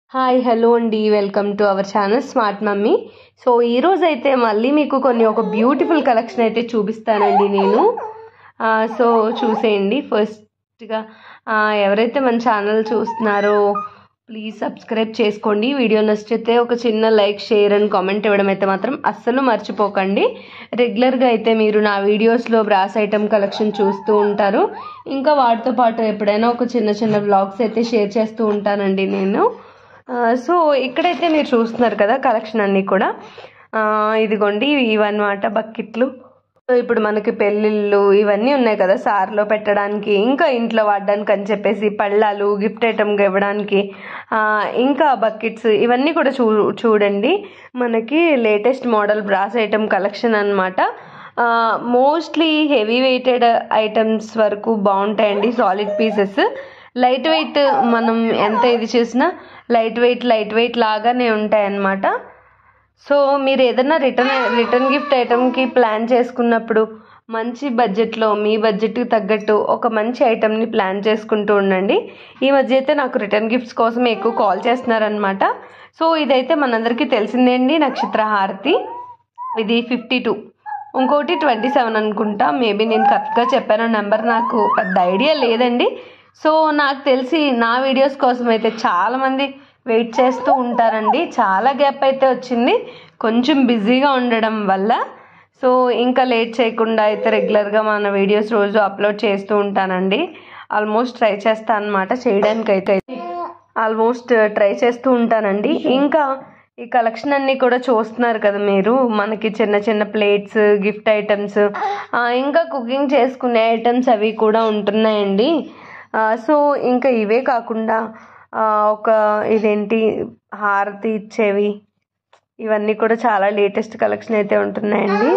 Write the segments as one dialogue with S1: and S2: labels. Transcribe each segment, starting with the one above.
S1: hi hello అండి welcome to our channel smart mummy so ఈరోజు అయితే మళ్ళీ మీకు కొన్ని ఒక బ్యూటిఫుల్ కలెక్షన్ అయితే చూపిస్తానండి నేను ఆ, సో చూసేయండి ఫస్ట్గా ఆ, ఎవరైతే మన ఛానల్ చూస్తున్నారో ప్లీజ్ సబ్స్క్రైబ్ చేసుకోండి వీడియో నచ్చితే ఒక చిన్న లైక్ షేర్ అండ్ కామెంట్ ఇవ్వడం అయితే మాత్రం అస్సలు మర్చిపోకండి రెగ్యులర్గా అయితే మీరు నా వీడియోస్లో బ్రాస్ ఐటమ్ కలెక్షన్ చూస్తూ ఉంటారు ఇంకా వాటితో పాటు ఎప్పుడైనా ఒక చిన్న చిన్న వ్లాగ్స్ అయితే షేర్ చేస్తూ ఉంటానండి నేను ఆ, సో ఇక్కడైతే మీరు చూస్తున్నారు కదా కలెక్షన్ అన్నీ కూడా ఆ, ఇదిగోండి ఇవన్నమాట బకెట్లు సో ఇప్పుడు మనకి పెళ్ళిళ్ళు ఇవన్నీ ఉన్నాయి కదా సార్లో పెట్టడానికి ఇంకా ఇంట్లో వాడడానికి అని చెప్పేసి పళ్ళాలు గిఫ్ట్ ఐటమ్గా ఇవ్వడానికి ఆ, ఇంకా బకెట్స్ ఇవన్నీ కూడా చూ చూడండి మనకి latest model brass item collection అనమాట మోస్ట్లీ హెవీ వెయిటెడ్ ఐటమ్స్ వరకు బాగుంటాయండి సాలిడ్ పీసెస్ లైట్ వెయిట్ మనం ఎంత ఇది చేసినా లైట్ వెయిట్ లైట్ వెయిట్ లాగానే ఉంటాయి అన్నమాట సో మీరు ఏదైనా రిటర్న్ రిటర్న్ గిఫ్ట్ ఐటమ్కి ప్లాన్ చేసుకున్నప్పుడు మంచి బడ్జెట్లో మీ బడ్జెట్కి తగ్గట్టు ఒక మంచి ఐటమ్ని ప్లాన్ చేసుకుంటూ ఉండండి ఈ మధ్య అయితే నాకు రిటర్న్ గిఫ్ట్స్ కోసం ఎక్కువ కాల్ చేస్తున్నారనమాట సో ఇదైతే మనందరికీ తెలిసిందే అండి నక్షత్ర హారతి ఇది ఫిఫ్టీ టూ ఇంకోటి ట్వంటీ సెవెన్ అనుకుంటా మేబీ నేను కరెక్ట్గా చెప్పాను నెంబర్ నాకు పెద్ద ఐడియా లేదండి సో నాకు తెలిసి నా వీడియోస్ కోసం అయితే చాలామంది వెయిట్ చేస్తూ ఉంటారండి చాలా గ్యాప్ అయితే వచ్చింది కొంచెం బిజీగా ఉండడం వల్ల సో ఇంకా లేట్ చేయకుండా అయితే రెగ్యులర్గా మన వీడియోస్ రోజు అప్లోడ్ చేస్తూ ఉంటానండి ఆల్మోస్ట్ ట్రై చేస్తాను అనమాట చేయడానికి అయితే ఆల్మోస్ట్ ట్రై చేస్తూ ఉంటానండి ఇంకా ఈ కలెక్షన్ అన్నీ కూడా చూస్తున్నారు కదా మీరు మనకి చిన్న చిన్న ప్లేట్స్ గిఫ్ట్ ఐటమ్స్ ఇంకా కుకింగ్ చేసుకునే ఐటమ్స్ అవి కూడా ఉంటున్నాయండి ఆ, సో ఇంకా ఇవే కాకుండా ఆ, ఒక ఇదేంటి హారతి ఇచ్చేవి ఇవన్నీ కూడా చాలా లేటెస్ట్ కలెక్షన్ అయితే ఉంటున్నాయండి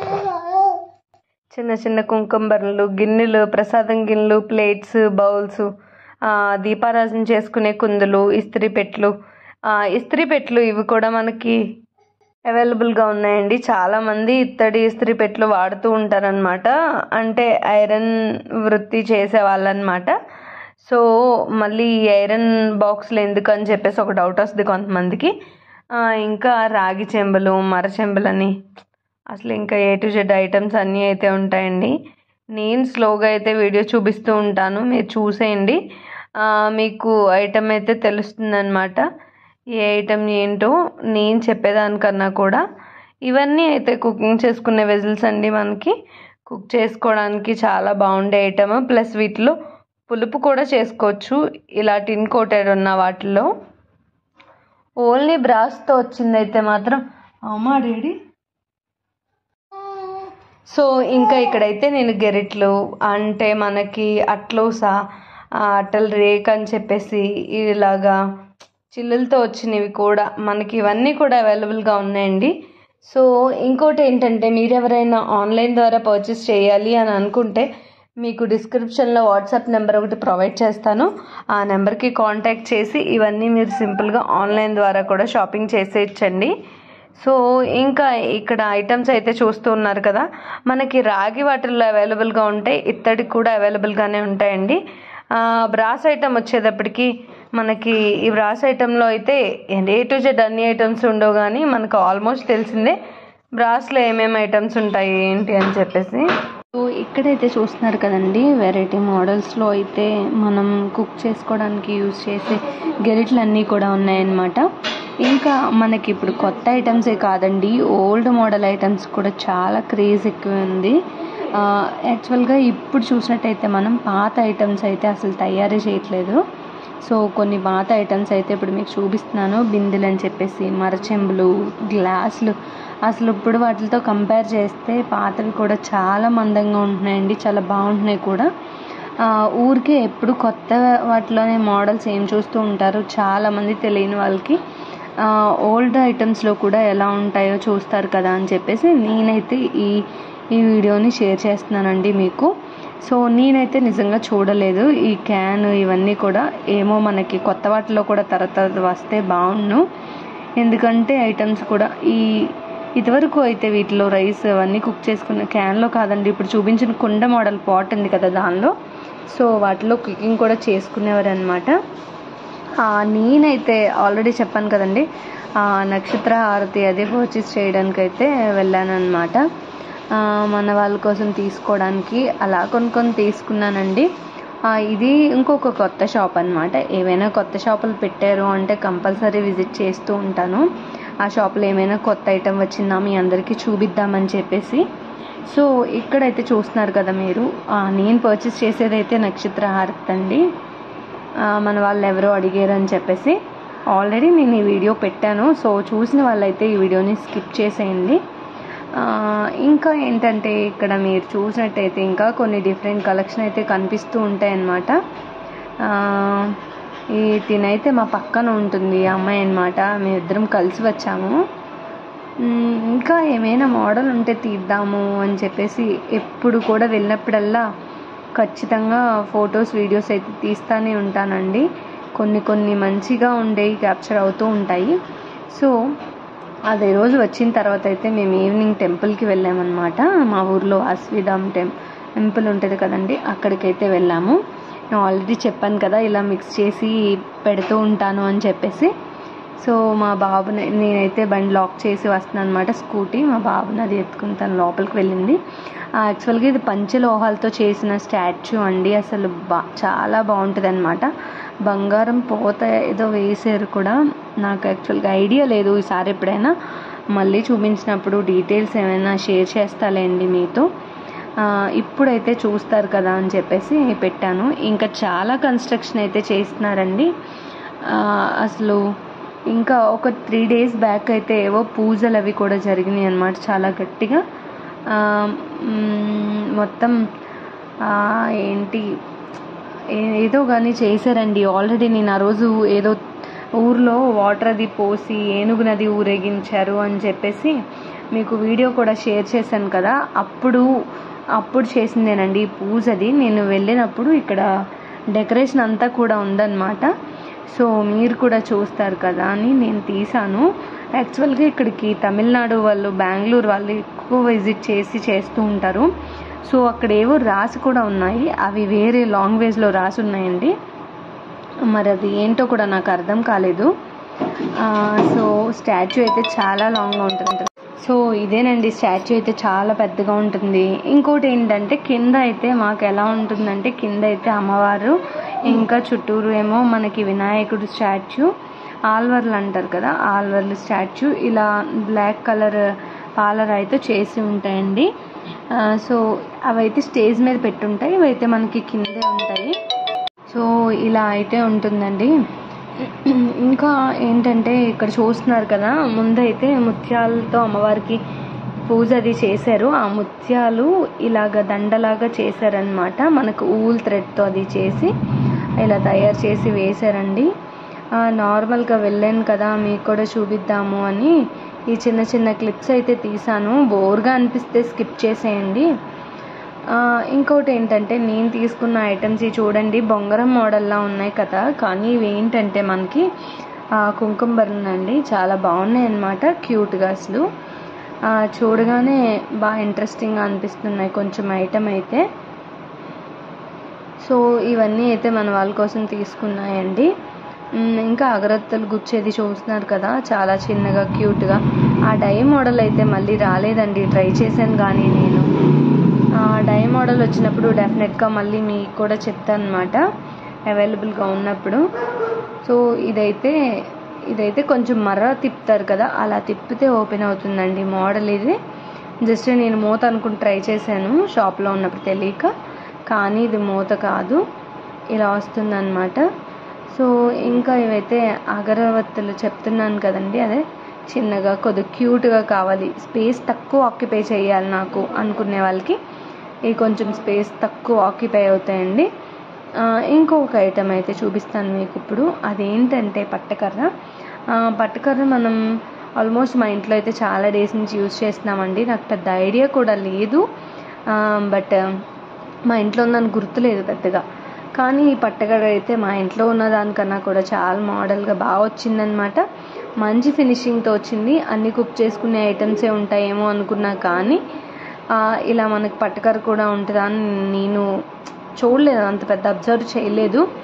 S1: చిన్న చిన్న కుంకుంబర్లు గిన్నెలు ప్రసాదం గిన్నెలు ప్లేట్స్ బౌల్స్ దీపారాజన చేసుకునే కుందులు ఇస్త్రీ పెట్లు ఆ, ఇస్త్రీ పెట్లు ఇవి కూడా మనకి అవైలబుల్గా ఉన్నాయండి చాలామంది ఇత్తడి ఇస్త్రీ పెట్లు వాడుతూ ఉంటారనమాట అంటే ఐరన్ వృత్తి చేసే వాళ్ళనమాట సో మళ్ళీ ఈ ఐరన్ బాక్స్లు ఎందుకు అని చెప్పేసి ఒక డౌట్ వస్తుంది కొంతమందికి ఆ, ఇంకా రాగి చెంబులు మర చెంబులని అసలు ఇంకా ఏ టు జెడ్ ఐటమ్స్ అన్నీ అయితే ఉంటాయండి నేను స్లోగా అయితే వీడియో చూపిస్తూ ఉంటాను మీరు చూసేయండి ఆ, మీకు ఐటమ్ అయితే తెలుస్తుందన్నమాట ఏ ఐటమ్ ఏంటో నేను చెప్పేదానికన్నా కూడా ఇవన్నీ అయితే కుకింగ్ చేసుకునే వెజిల్స్ అండి మనకి కుక్ చేసుకోవడానికి చాలా బాగుండే ఐటమ్ ప్లస్ వీటిలో పులుపు కూడా చేసుకోవచ్చు ఇలా టిన్ కోటెడ్ ఉన్న వాటిల్లో ఓన్లీ బ్రాస్తో వచ్చిందైతే మాత్రం అమ్మా డాడీ సో ఇంకా ఇక్కడైతే నేను గెరిట్లు అంటే మనకి అట్లోసా ఆ, అట్టల రేక్ అని చెప్పేసి ఇలాగా చిల్లులతో వచ్చినవి కూడా మనకి ఇవన్నీ కూడా అవైలబుల్గా ఉన్నాయండి సో ఇంకోటి ఏంటంటే మీరు ఎవరైనా ఆన్లైన్ ద్వారా పర్చేస్ చేయాలి అని అనుకుంటే మీకు డిస్క్రిప్షన్లో వాట్సాప్ నెంబర్ ఒకటి ప్రొవైడ్ చేస్తాను ఆ నెంబర్కి కాంటాక్ట్ చేసి ఇవన్నీ మీరు సింపుల్గా ఆన్లైన్ ద్వారా కూడా షాపింగ్ చేసేయచ్చండి సో ఇంకా ఇక్కడ ఐటమ్స్ అయితే చూస్తూ ఉన్నారు కదా మనకి రాగి వాటిల్లో అవైలబుల్గా ఉంటాయి ఇత్తడికి కూడా అవైలబుల్గానే ఉంటాయండి ఆ, బ్రాస్ ఐటమ్ వచ్చేటప్పటికి మనకి ఈ బ్రాస్ ఐటెంలో అయితే ఏ టు జెడ్ అన్ని ఐటమ్స్ ఉండవు కానీ మనకు ఆల్మోస్ట్ తెలిసిందే బ్రాస్లో ఏమేమి ఐటమ్స్ ఉంటాయి ఏంటి అని చెప్పేసి
S2: సో ఇక్కడైతే చూస్తున్నారు కదండి వెరైటీ మోడల్స్లో అయితే మనం కుక్ చేసుకోవడానికి యూజ్ చేసే గెరిట్లు అన్నీ కూడా ఉన్నాయన్నమాట ఇంకా మనకి ఇప్పుడు కొత్త ఐటమ్సే కాదండి ఓల్డ్ మోడల్ ఐటమ్స్ కూడా చాలా క్రేజ్ ఎక్కువ ఉంది యాక్చువల్గా ఇప్పుడు చూసినట్టయితే మనం పాత ఐటమ్స్ అయితే అసలు తయారీ చేయట్లేదు సో కొన్ని పాత ఐటమ్స్ అయితే ఇప్పుడు మీకు చూపిస్తున్నాను బిందెలు అని చెప్పేసి మరచెంబులు గ్లాసులు అసలు ఇప్పుడు వాటితో కంపేర్ చేస్తే పాతవి కూడా చాలా మందంగా ఉంటున్నాయండి చాలా బాగుంటున్నాయి కూడా ఆ, ఊరికే ఎప్పుడు కొత్త వాటిలోనే మోడల్స్ ఏం చూస్తూ ఉంటారు చాలామంది తెలియని వాళ్ళకి ఓల్డ్ ఐటమ్స్లో కూడా ఎలా ఉంటాయో చూస్తారు కదా అని చెప్పేసి నేనైతే ఈ ఈ వీడియోని షేర్ చేస్తున్నానండి మీకు సో నేనైతే నిజంగా చూడలేదు ఈ క్యాన్ ఇవన్నీ కూడా ఏమో మనకి కొత్త వాటిలో కూడా తర్వాత వస్తే బాగుండు ఎందుకంటే ఐటమ్స్ కూడా ఈ ఇదివరకు అయితే వీటిలో రైస్ అవన్నీ కుక్ చేసుకున్న క్యాన్లో కాదండి ఇప్పుడు చూపించిన కుండ మోడల్ పాట్ ఉంది కదా దానిలో సో వాటిలో కుకింగ్ కూడా చేసుకునేవారు అనమాట ఆ, నేనైతే ఆల్రెడీ చెప్పాను కదండి ఆ, నక్షత్ర హారతి అదే పర్చేస్ చేయడానికి అయితే వెళ్ళాను అనమాట మన వాళ్ళ కోసం తీసుకోవడానికి అలా కొన్ని కొన్ని తీసుకున్నానండి ఆ, ఇది ఇంకొక కొత్త షాప్ అనమాట ఏవైనా కొత్త షాపులు పెట్టారు అంటే కంపల్సరీ విజిట్ చేస్తూ ఉంటాను ఆ షాప్లో ఏమైనా కొత్త ఐటెం వచ్చిందా మీ అందరికీ చూపిద్దామని చెప్పేసి సో ఇక్కడైతే చూస్తున్నారు కదా మీరు ఆ, నేను పర్చేస్ చేసేదైతే నక్షత్ర హారతి అండి ఆ, మన వాళ్ళు ఎవరో అడిగారు అని చెప్పేసి ఆల్రెడీ నేను ఈ వీడియో పెట్టాను సో చూసిన వాళ్ళైతే ఈ వీడియోని స్కిప్ చేసేయండి ఆ, ఇంకా ఏంటంటే ఇక్కడ మీరు చూసినట్టయితే ఇంకా కొన్ని డిఫరెంట్ కలెక్షన్ అయితే కనిపిస్తూ ఉంటాయన్నమాట ఆ, ఈ తినైతే మా పక్కన ఉంటుంది ఈ అమ్మాయి అనమాట మేమిద్దరం కలిసి వచ్చాము మ్, ఇంకా ఏమైనా మోడల్ ఉంటే తీద్దాము అని చెప్పేసి ఎప్పుడు కూడా వెళ్ళినప్పుడల్లా ఖచ్చితంగా ఫొటోస్ వీడియోస్ అయితే తీస్తూనే ఉంటానండి కొన్ని కొన్ని మంచిగా ఉండేవి క్యాప్చర్ అవుతూ ఉంటాయి సో అదే రోజు వచ్చిన తర్వాత అయితే మేము ఈవినింగ్ టెంపుల్కి వెళ్ళామన్నమాట మా ఊర్లో అశ్విధామ్ టెం టెంపుల్ ఉంటుంది కదండి అక్కడికైతే వెళ్ళాము నేను ఆల్రెడీ చెప్పాను కదా ఇలా మిక్స్ చేసి పెడుతూ ఉంటాను అని చెప్పేసి సో మా బాబుని నేనైతే బండి లాక్ చేసి వస్తున్నాను అనమాట స్కూటీ మా బాబుని అది ఎత్తుకుని తను లోపలికి వెళ్ళింది యాక్చువల్గా ఇది పంచలోహాలతో చేసిన స్టాచ్యూ అండి అసలు బా చాలా బాగుంటుంది అనమాట బంగారం పోత ఏదో వేసారు కూడా నాకు యాక్చువల్గా ఐడియా లేదు ఈసారి ఎప్పుడైనా మళ్ళీ చూపించినప్పుడు డీటెయిల్స్ ఏమైనా షేర్ చేస్తాలేండి మీతో ఆ, ఇప్పుడైతే చూస్తారు కదా అని చెప్పేసి పెట్టాను ఇంకా చాలా కన్స్ట్రక్షన్ అయితే చేస్తున్నారండి ఆ, అసలు ఇంకా ఒక త్రీ డేస్ బ్యాక్ అయితే ఏవో పూజలు అవి కూడా జరిగినాయి అనమాట చాలా గట్టిగా ఆ, మ్, మొత్తం ఆ, ఏంటి ఏ- ఏదో కానీ చేశారండి ఆల్రెడీ నేను ఆ రోజు ఏదో ఊర్లో వాటర్ అది పోసి ఏనుగు నది ఊరేగించారు అని చెప్పేసి మీకు వీడియో కూడా షేర్ చేశాను కదా అప్పుడు అప్పుడు చేసిందేనండి ఈ పూజది నేను వెళ్ళినప్పుడు ఇక్కడ డెకరేషన్ అంతా కూడా ఉందన్నమాట సో మీరు కూడా చూస్తారు కదా అని నేను తీసాను యాక్చువల్గా ఇక్కడికి తమిళనాడు వాళ్ళు బెంగళూరు వాళ్ళు ఎక్కువ విజిట్ చేసి చేస్తూ ఉంటారు సో అక్కడ ఏవో రాసి కూడా ఉన్నాయి అవి వేరే లాంగ్వేజ్లో రాసి ఉన్నాయండి మరి అది ఏంటో కూడా నాకు అర్థం కాలేదు ఆ, సో స్టాచ్యూ అయితే చాలా లాంగ్గా ఉంటుంది సో ఇదేనండి స్టాచ్యూ అయితే చాలా పెద్దగా ఉంటుంది ఇంకోటి ఏంటంటే కింద అయితే మాకు ఎలా ఉంటుందంటే కింద అయితే అమ్మవారు ఇంకా చుట్టూరు ఏమో మనకి వినాయకుడు స్టాచ్యూ ఆల్వర్లు అంటారు కదా ఆల్వర్లు స్టాచ్యూ ఇలా బ్లాక్ కలర్ పాలరాయితో చేసి ఉంటాయండి ఆ, సో అవైతే స్టేజ్ మీద పెట్టుంటాయి ఇవైతే మనకి కిందే ఉంటాయి సో ఇలా అయితే ఉంటుందండి ఇంకా ఏంటంటే ఇక్కడ చూస్తున్నారు కదా ముందైతే ముత్యాలతో అమ్మవారికి పూజ అది చేశారు ఆ ముత్యాలు ఇలాగ దండలాగా చేశారనమాట మనకు ఊల్ థ్రెడ్తో అది చేసి ఇలా తయారు చేసి వేశారండి ఆ, నార్మల్గా వెళ్ళాను కదా మీకు కూడా చూపిద్దాము అని ఈ చిన్న చిన్న క్లిప్స్ అయితే తీసాను బోర్గా అనిపిస్తే స్కిప్ చేసేయండి ఆ, ఇంకోటి ఏంటంటే నేను తీసుకున్న ఐటమ్స్ ఇవి చూడండి బొంగరం మోడల్లా ఉన్నాయి కదా కానీ ఇవి ఏంటంటే మనకి ఆ, కుంకుమ బర్రెలు అండి చాలా బాగున్నాయి అన్నమాట క్యూట్గా అసలు ఆ, చూడగానే బాగా ఇంట్రెస్టింగ్గా అనిపిస్తున్నాయి కొంచెం ఐటమ్ అయితే సో ఇవన్నీ అయితే మన వాళ్ళ కోసం తీసుకున్నాయండి మ్, ఇంకా అగరత్తులు గుచ్చేది చూస్తున్నారు కదా చాలా చిన్నగా క్యూట్గా ఆ డై మోడల్ అయితే మళ్ళీ రాలేదండి ట్రై చేశాను కానీ నేను ఆ డై మోడల్ వచ్చినప్పుడు డెఫినెట్గా మళ్ళీ మీకు కూడా చెప్తాను అనమాట అవైలబుల్గా ఉన్నప్పుడు సో ఇదైతే ఇదైతే కొంచెం మర్ర తిప్పుతారు కదా అలా తిప్పితే ఓపెన్ అవుతుందండి మోడల్ ఇది జస్ట్ నేను మూత అనుకుని ట్రై చేశాను షాప్లో ఉన్నప్పుడు తెలియక కానీ ఇది మూత కాదు ఇలా వస్తుందన్నమాట సో ఇంకా ఇవైతే అగరవత్తులు చెప్తున్నాను కదండి అదే చిన్నగా కొద్దిగా క్యూట్గా కావాలి స్పేస్ తక్కువ ఆక్యుపై చేయాలి నాకు అనుకునే వాళ్ళకి ఇవి కొంచెం స్పేస్ తక్కువ ఆక్యుపై అవుతాయండి ఆ, ఇంకొక ఐటమ్ అయితే చూపిస్తాను మీకు ఇప్పుడు అదేంటంటే పట్టకర్ర ఆ, పట్టకర్ర మనం ఆల్మోస్ట్ మా ఇంట్లో అయితే చాలా డేస్ నుంచి యూజ్ చేస్తున్నామండి నాకు పెద్ద ఐడియా కూడా లేదు బట్ మా ఇంట్లో ఉందని గుర్తులేదు పెద్దగా కానీ ఈ పట్టకర్ర అయితే మా ఇంట్లో ఉన్న దానికన్నా కూడా చాలా మోడల్గా బాగా వచ్చిందనమాట మంచి ఫినిషింగ్తో వచ్చింది అన్ని కుక్ చేసుకునే ఐటమ్సే ఉంటాయేమో అనుకున్నా కానీ ఆ, ఇలా మనకి పట్టకర్ర కూడా ఉంటుందా అని నేను చూడలేదు అంత పెద్ద అబ్జర్వ్ చేయలేదు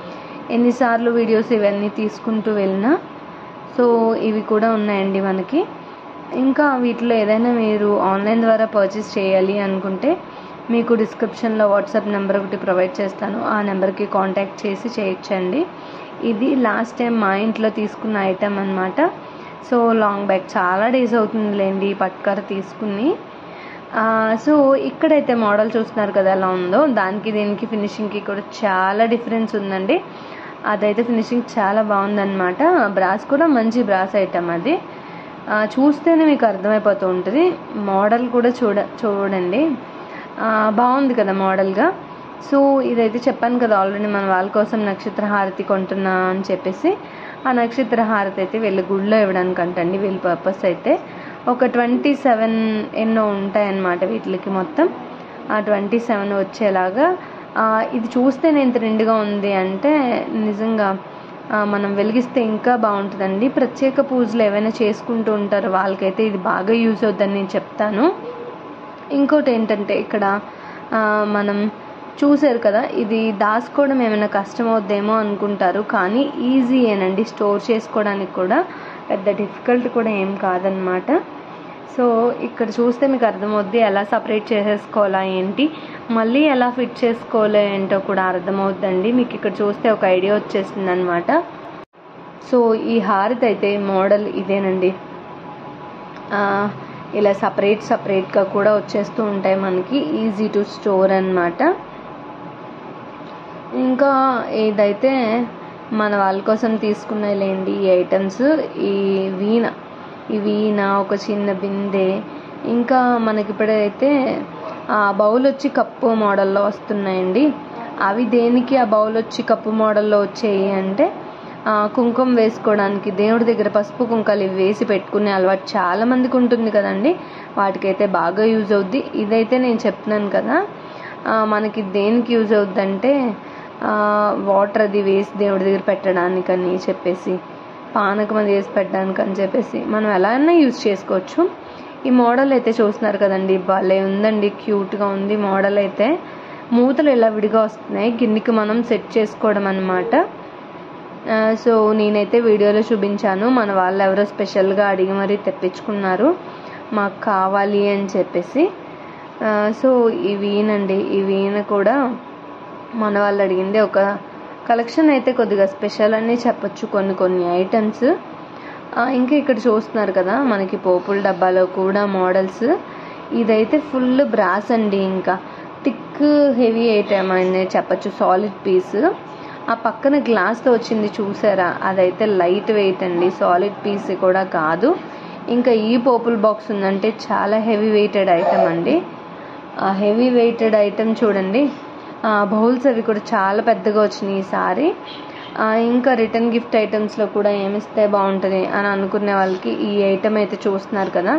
S2: ఎన్నిసార్లు వీడియోస్ ఇవన్నీ తీసుకుంటూ వెళ్ళినా సో ఇవి కూడా ఉన్నాయండి మనకి ఇంకా వీటిలో ఏదైనా మీరు ఆన్లైన్ ద్వారా పర్చేస్ చేయాలి అనుకుంటే మీకు డిస్క్రిప్షన్లో వాట్సాప్ నెంబర్ ఒకటి ప్రొవైడ్ చేస్తాను ఆ నెంబర్కి కాంటాక్ట్ చేసి చేయొచ్చండి ఇది లాస్ట్ టైం మా ఇంట్లో తీసుకున్న ఐటెం అనమాట సో లాంగ్ బ్యాక్ చాలా డేస్ అవుతుందిలేండి ఈ పట్కర తీసుకుని ఆ, సో ఇక్కడైతే మోడల్ చూస్తున్నారు కదా ఎలా ఉందో దానికి దీనికి ఫినిషింగ్కి కూడా చాలా డిఫరెన్స్ ఉందండి అదైతే ఫినిషింగ్ చాలా బాగుందన్నమాట బ్రాస్ కూడా మంచి బ్రాస్ ఐటమ్ అది ఆ, చూస్తేనే మీకు అర్థమైపోతూ ఉంటుంది మోడల్ కూడా చూడ చూడండి ఆ, బాగుంది కదా మోడల్గా సో ఇదైతే చెప్పాను కదా ఆల్రెడీ మన వాళ్ళ కోసం నక్షత్ర హారతి కొంటున్నా అని చెప్పేసి ఆ నక్షత్ర హారతి అయితే వీళ్ళ గుడిలో ఇవ్వడానికి అంటండి వీళ్ళ పర్పస్ అయితే ఒక ట్వంటీ సెవెన్ ఎన్నో ఉంటాయన్నమాట వీటికి మొత్తం ఆ ట్వంటీ సెవెన్ వచ్చేలాగా ఆ, ఇది చూస్తేనే ఇంత నిండుగా ఉంది అంటే నిజంగా ఆ, మనం వెలిగిస్తే ఇంకా బాగుంటుందండి ప్రత్యేక పూజలు ఏవైనా చేసుకుంటూ ఉంటారు వాళ్ళకైతే ఇది బాగా యూజ్ అవుతుందని నేను చెప్తాను ఇంకోటి ఏంటంటే ఇక్కడ ఆ, మనం చూసారు కదా ఇది దాచుకోవడం ఏమైనా కష్టం అవుద్దేమో అనుకుంటారు కానీ ఈజీయేనండి స్టోర్ చేసుకోవడానికి కూడా పెద్ద డిఫికల్ట్ కూడా ఏం కాదనమాట సో ఇక్కడ చూస్తే మీకు అర్థమవుద్ది ఎలా సపరేట్ చేసేసుకోవాలా ఏంటి మళ్ళీ ఎలా ఫిట్ చేసుకోవాలో ఏంటో కూడా అర్థమవుద్దండి మీకు ఇక్కడ చూస్తే ఒక ఐడియా వచ్చేస్తుంది అనమాట సో ఈ హారతి అయితే మోడల్ ఇదేనండి ఆ, ఇలా సపరేట్ సపరేట్గా కూడా వచ్చేస్తూ ఉంటాయి మనకి ఈజీ టు స్టోర్ అన్నమాట ఇంకా ఏదైతే మన వాళ్ళ కోసం తీసుకున్నాయిలేండి ఈ ఐటమ్స్ ఈ వీణ ఈ వీణ ఒక చిన్న బిందె ఇంకా మనకి ఇప్పుడైతే ఆ బౌల్ వచ్చి కప్పు మోడల్లో వస్తున్నాయండి అవి దేనికి ఆ బౌల్ వచ్చి కప్పు మోడల్లో వచ్చాయి అంటే ఆ, కుంకుమ వేసుకోవడానికి దేవుడి దగ్గర పసుపు కుంకాలు ఇవి వేసి పెట్టుకునే అలవాటు చాలా మందికి ఉంటుంది కదండి వాటికైతే బాగా యూజ్ అవుద్ది ఇదైతే నేను చెప్తున్నాను కదా ఆ, మనకి దేనికి యూజ్ అవుద్ది అంటే వాటర్ అది వేసి దేవుడి దగ్గర పెట్టడానికని చెప్పేసి పానకం అది వేసి పెట్టడానికి అని చెప్పేసి మనం ఎలా అయినా యూజ్ చేసుకోవచ్చు ఈ మోడల్ అయితే చూస్తున్నారు కదండి భలే ఉందండి క్యూట్గా ఉంది మోడల్ అయితే మూతలు ఇలా విడిగా వస్తున్నాయి గిన్నెకి మనం సెట్ చేసుకోవడం అనమాట సో నేనైతే వీడియోలో చూపించాను మన వాళ్ళు ఎవరో స్పెషల్గా అడిగి మరీ తెప్పించుకున్నారు మాకు కావాలి అని చెప్పేసి ఆ, సో ఈ వీణండి ఈ వీణ కూడా మన వాళ్ళు అడిగింది ఒక కలెక్షన్ అయితే కొద్దిగా స్పెషల్ అని చెప్పొచ్చు కొన్ని కొన్ని ఐటమ్స్ ఇంకా ఇక్కడ చూస్తున్నారు కదా మనకి పోపుల డబ్బాలో కూడా మోడల్స్ ఇదైతే ఫుల్ బ్రాస్ అండి ఇంకా థిక్ హెవీ ఐటమ్ అని చెప్పొచ్చు సాలిడ్ పీస్ ఆ పక్కన గ్లాస్తో వచ్చింది చూసారా అదైతే లైట్ వెయిట్ అండి సాలిడ్ పీస్ కూడా కాదు ఇంకా ఈ పోపుల్ బాక్స్ ఉందంటే చాలా హెవీ వెయిటెడ్ ఐటమ్ అండి ఆ హెవీ వెయిటెడ్ ఐటమ్ చూడండి ఆ బౌల్స్ అవి కూడా చాలా పెద్దగా వచ్చినాయి ఈసారి ఆ, ఇంకా రిటర్న్ గిఫ్ట్ ఐటమ్స్లో కూడా ఏమిస్తే బాగుంటుంది అని అనుకునే వాళ్ళకి ఈ ఐటమ్ అయితే చూస్తున్నారు కదా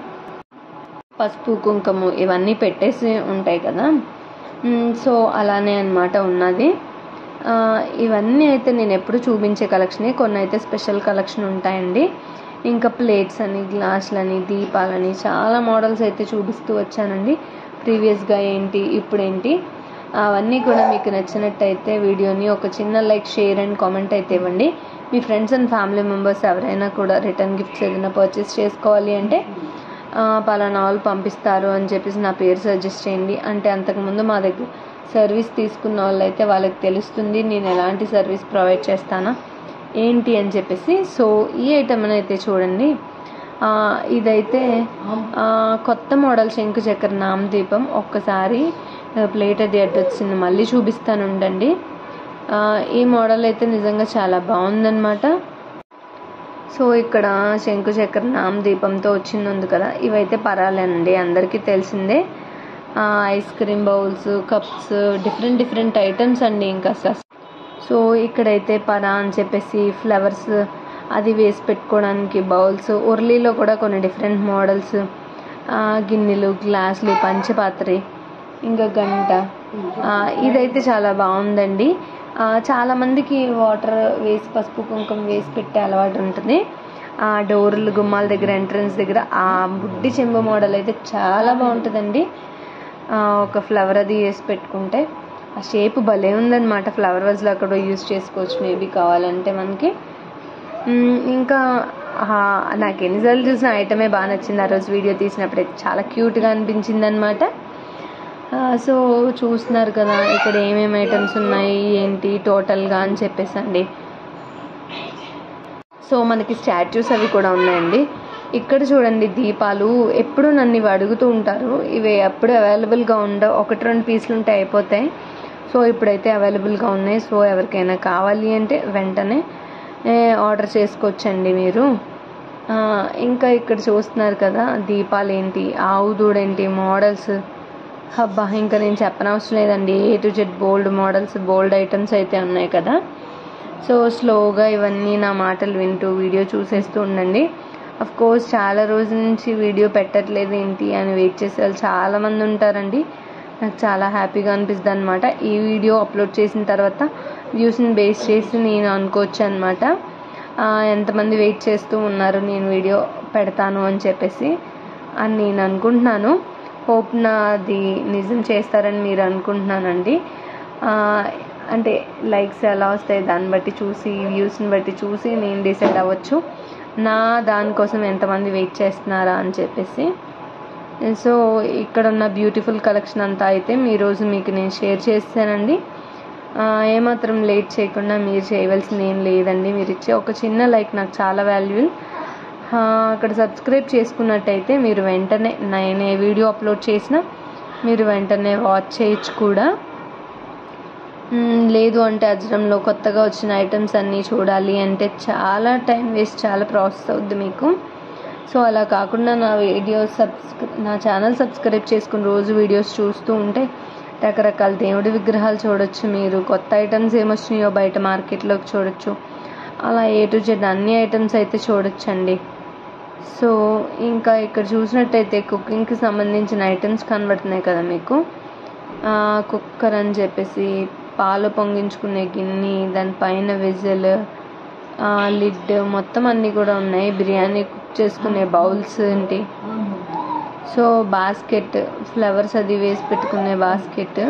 S2: పసుపు కుంకుమ ఇవన్నీ పెట్టేసి ఉంటాయి కదా మ్, సో అలానే అన్నమాట ఉన్నది ఆ, ఇవన్నీ అయితే నేను ఎప్పుడు చూపించే కలెక్షనే కొన్ని అయితే స్పెషల్ కలెక్షన్ ఉంటాయండి ఇంకా ప్లేట్స్ అని గ్లాసులని దీపాలని చాలా మోడల్స్ అయితే చూపిస్తూ వచ్చానండి ప్రీవియస్గా ఏంటి ఇప్పుడు ఏంటి అవన్నీ కూడా మీకు నచ్చినట్టయితే వీడియోని ఒక చిన్న లైక్ షేర్ అండ్ కామెంట్ అయితే ఇవ్వండి మీ ఫ్రెండ్స్ అండ్ ఫ్యామిలీ మెంబర్స్ ఎవరైనా కూడా రిటర్న్ గిఫ్ట్స్ ఏదైనా పర్చేస్ చేసుకోవాలి అంటే ఆ, పలానా వాళ్ళు పంపిస్తారు అని చెప్పేసి నా పేరు సజెస్ట్ చేయండి అంటే అంతకుముందు మా దగ్గర సర్వీస్ తీసుకున్న వాళ్ళు అయితే వాళ్ళకి తెలుస్తుంది నేను ఎలాంటి సర్వీస్ ప్రొవైడ్ చేస్తానా ఏంటి అని చెప్పేసి సో ఈ ఐటమ్ అయితే చూడండి ఆ, ఇదైతే ఆ, కొత్త మోడల్ శంకు చక్కెర నామదీపం ఒక్కసారి ఆ, ప్లేట్ అది అడ్డు వచ్చింది మళ్ళీ చూపిస్తాను ఉండండి ఆ, ఈ మోడల్ అయితే నిజంగా చాలా బాగుందన్నమాట సో ఇక్కడ శంకు చక్కెర నామదీపంతో వచ్చింది ఉంది కదా ఇవైతే పరాలేనండి అందరికీ తెలిసిందే ఆ, ice cream bowls cups different different items అండి ఇంకా అసలు సో ఇక్కడైతే పరా అని చెప్పేసి ఫ్లవర్స్ అది వేసి పెట్టుకోవడానికి బౌల్స్ ఉర్లీలో కూడా కొన్ని డిఫరెంట్ మోడల్స్ గిన్నెలు గ్లాసులు పంచపాత్రి ఇంకా గంట ఆ, ఇదైతే చాలా బాగుందండి ఆ, చాలా మందికి వాటర్ వేసి పసుపు కుంకుమ వేసి పెట్టే అలవాటు ఉంటుంది ఆ డోర్లు గుమ్మాల దగ్గర ఎంట్రన్స్ దగ్గర ఆ బుడ్డి చెంబు మోడల్ అయితే చాలా బాగుంటుందండి ఆ, ఒక ఫ్లవర్ అది వేసి పెట్టుకుంటే ఆ షేప్ భలే ఉందన్నమాట ఫ్లవర్ వాజ్లో అక్కడ యూస్ చేసుకోవచ్చు మేబీ కావాలంటే మనకి మ్మ్, ఇంకా ఆ, నాకు ఎన్నిసార్లు చూసిన ఐటమే బాగా నచ్చింది ఆ రోజు వీడియో తీసినప్పుడు అయితే చాలా క్యూట్గా అనిపించింది అనమాట సో చూస్తున్నారు కదా ఇక్కడ ఏమేమి ఐటమ్స్ ఉన్నాయి ఏంటి టోటల్గా అని చెప్పేసి అండి సో మనకి స్టాచ్యూస్ అవి కూడా ఉన్నాయండి ఇక్కడ చూడండి దీపాలు ఎప్పుడు నన్ను ఇవి అడుగుతూ ఉంటారు ఇవి ఎప్పుడు అవైలబుల్గా ఉండవు ఒకటి రెండు పీసులు ఉంటే అయిపోతాయి సో ఇప్పుడైతే అవైలబుల్గా ఉన్నాయి సో ఎవరికైనా కావాలి అంటే వెంటనే ఏ, ఆర్డర్ చేసుకోవచ్చండి మీరు ఆ, ఇంకా ఇక్కడ చూస్తున్నారు కదా దీపాలు ఏంటి ఆవు దూడేంటి మోడల్స్ అబ్బా ఇంకా నేను చెప్పనవసరం లేదండి A to Z bold models bold items అయితే ఉన్నాయి కదా సో స్లోగా ఇవన్నీ నా మాటలు వింటూ వీడియో చూసేస్తూ ఉండండి అఫ్ కోర్స్ చాలా రోజుల నుంచి వీడియో పెట్టట్లేదు ఏంటి అని వెయిట్ చేసే వాళ్ళు చాలామంది ఉంటారండి నాకు చాలా హ్యాపీగా అనిపిస్తుంది అనమాట ఈ వీడియో అప్లోడ్ చేసిన తర్వాత వ్యూస్ని బేస్ చేసి నేను అనుకోవచ్చు అనమాట ఎంతమంది వెయిట్ చేస్తూ ఉన్నారు నేను వీడియో పెడతాను అని చెప్పేసి అని నేను అనుకుంటున్నాను హోప్ నాది నిజం చేస్తారని మీరు అనుకుంటున్నానండి ఆ, అంటే లైక్స్ ఎలా వస్తాయి దాన్ని బట్టి చూసి వ్యూస్ని బట్టి చూసి నేను డిసైడ్ అవ్వచ్చు నా దానికోసం ఎంతమంది వెయిట్ చేస్తున్నారా అని చెప్పేసి సో ఇక్కడ ఉన్న బ్యూటిఫుల్ కలెక్షన్ అంతా అయితే మీ రోజు మీకు నేను షేర్ చేస్తానండి ఆ, ఏమాత్రం లేట్ చేయకుండా మీరు చేయవలసింది ఏం లేదండి మీరు ఇచ్చే ఒక చిన్న లైక్ నాకు చాలా వాల్యుబుల్ అక్కడ సబ్స్క్రైబ్ చేసుకున్నట్టయితే మీరు వెంటనే నేను ఏ వీడియో అప్లోడ్ చేసినా మీరు వెంటనే వాచ్ చేయొచ్చు కూడా మ్మ్, లేదు అంటే అజ్రంలో కొత్తగా వచ్చిన ఐటమ్స్ అన్నీ చూడాలి అంటే చాలా టైం వేస్ట్ చాలా ప్రాసెస్ అవుద్ది మీకు సో అలా కాకుండా నా వీడియో సబ్స్క్రై నా ఛానల్ సబ్స్క్రైబ్ చేసుకుని రోజు వీడియోస్ చూస్తూ ఉంటే రకరకాల దేవుడి విగ్రహాలు చూడొచ్చు మీరు కొత్త ఐటమ్స్ ఏమొచ్చినాయో బయట మార్కెట్లోకి చూడొచ్చు అలా ఏ టు జెడ్ అన్ని ఐటమ్స్ అయితే చూడొచ్చండి సో ఇంకా ఇక్కడ చూసినట్టయితే కుకింగ్కి సంబంధించిన ఐటమ్స్ కనబడుతున్నాయి కదా మీకు ఆ, కుక్కర్ అని చెప్పేసి పాలు పొంగించుకునే గిన్నె దానిపైన విజిల్ లిడ్ మొత్తం అన్నీ కూడా ఉన్నాయి బిర్యానీ కుక్ చేసుకునే బౌల్స్ ఏంటి సో బాస్కెట్ ఫ్లవర్స్ అది వేసి పెట్టుకునే బాస్కెట్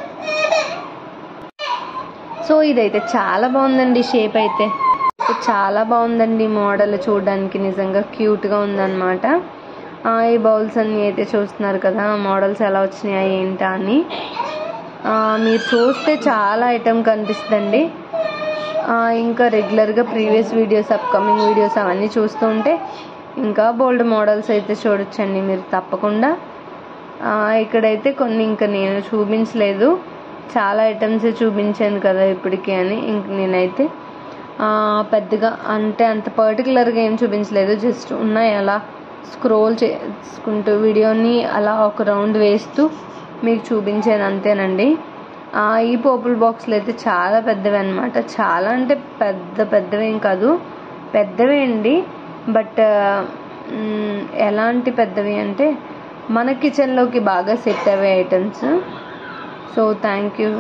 S2: సో ఇదైతే చాలా బాగుందండి షేప్ అయితే చాలా బాగుందండి మోడల్ చూడడానికి నిజంగా క్యూట్గా ఉందన్నమాట ఆ, ఈ బౌల్స్ అన్నీ అయితే చూస్తున్నారు కదా మోడల్స్ ఎలా వచ్చినాయి ఏంటా అని ఆ, మీరు చూస్తే చాలా ఐటమ్ కనిపిస్తుందండి ఆ, ఇంకా రెగ్యులర్గా ప్రీవియస్ వీడియోస్ అప్కమింగ్ వీడియోస్ అవన్నీ చూస్తూ ఉంటే ఇంకా బోల్డ్ మోడల్స్ అయితే చూడొచ్చండి మీరు తప్పకుండా ఆ, ఇక్కడైతే కొన్ని ఇంకా నేను చూపించలేదు చాలా ఐటమ్స్ చూపించాను కదా ఇప్పటికీ అని ఇంక నేనైతే ఆ, పెద్దగా అంటే అంత పర్టికులర్గా ఏం చూపించలేదు జస్ట్ ఉన్నాయి అలా స్క్రోల్ చేసుకుంటూ వీడియోని అలా ఒక రౌండ్ వేస్తూ మీకు చూపించాను అంతేనండి ఆ, ఈ పోపుల్ బాక్స్లు అయితే చాలా పెద్దవి అనమాట చాలా అంటే పెద్ద పెద్దవి ఏం కాదు పెద్దవే అండి బట్ మ్, ఎలాంటి పెద్దవి అంటే మన కిచెన్లోకి బాగా సెట్ అయ్యే ఐటమ్స్ సో థ్యాంక్ యూ